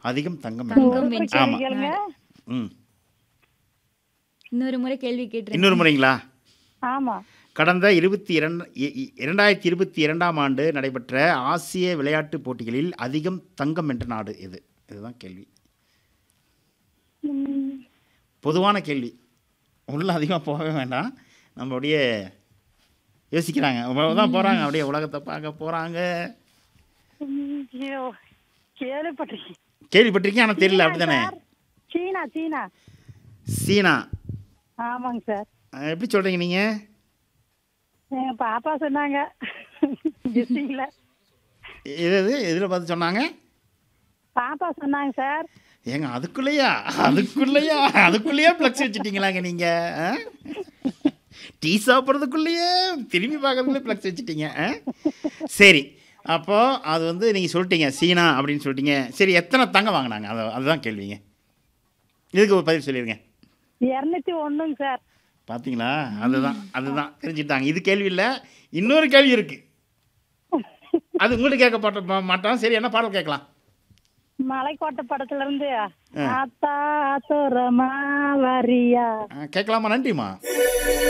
அதிகம் தங்கம் தங்கம் வென்ற வென்ற ஆமா. கேளுங்க ம் இன்னொரு முறை கேள்வி கேட்டு இன்னொரு முறைங்களா ஆமா கடந்த இருபத்தி இரண்டு இ- இ- இரண்டாயிரத்தி இருபத்தி இரண்டாம் ஆண்டு நடைபெற்ற ஆசிய விளையாட்டுப் போட்டிகளில் அதிகம் தங்கம் வென்ற நாடு எது இதுதான் கேள்வி ம், பொதுவான கேள்வி உள்ள அதிகமாக போகவே வேண்டாம் நம்ம அப்படியே யோசிக்கிறாங்க தான் போகிறாங்க அப்படியே உலகத்தை பார்க்க போகிறாங்க ம், ஐயோ, கேள்விப்பட்டிருக்கேன் கேள்விப்பட்டிருக்கேன் ஆனால் தெரியல அப்படி தானே சார், சீனா சீனா சீனா ஆமாங்க சார் அஹ், எப்படி சொல்கிறீங்க நீங்கள் எங்க பாப்பா சொன்னாங்க கெஸ்டிங்ல எது எது எதில் பார்த்து சொன்னாங்க பாப்பா சொன்னாங்க சார் ஏங்க அதுக்குள்ளேயா அதுக்குள்ளேயா அதுக்குள்ளேயே ஃப்ளக்ஸ் வச்சுட்டீங்களாங்க நீங்கள் டீ சாப்பிட்றதுக்குள்ளேயே திரும்பி பார்க்கறதுக்குள்ளே ஃப்ளக்ஸ் வச்சுட்டீங்க ஆ? சரி அப்போது அது வந்து நீங்கள் சொல்லிட்டீங்க சீனா அப்படின்னு சொல்லிட்டீங்க சரி எத்தனை தங்கம் வாங்கினாங்க அது அதுதான் கேள்விங்க இதுக்கு ஒரு பதில் சொல்லிடுங்க இரநூத்தி ஒண்ணுங்க சார் பார்த்தீங்களா அதுதான் அதுதான் தெரிஞ்சுட்டாங்க இது கேள்வி இல்லை இன்னொரு கேள்வி இருக்குது அது உங்களுக்கு கேட்க மாட்டோம் சரி என்ன பாடல் கேட்கலாம் மலைக்கோட்டை படத்துல இருந்து ஆத்தா தோரமா வரியா ஆ, கேட்கலாமா நன்றிம்மா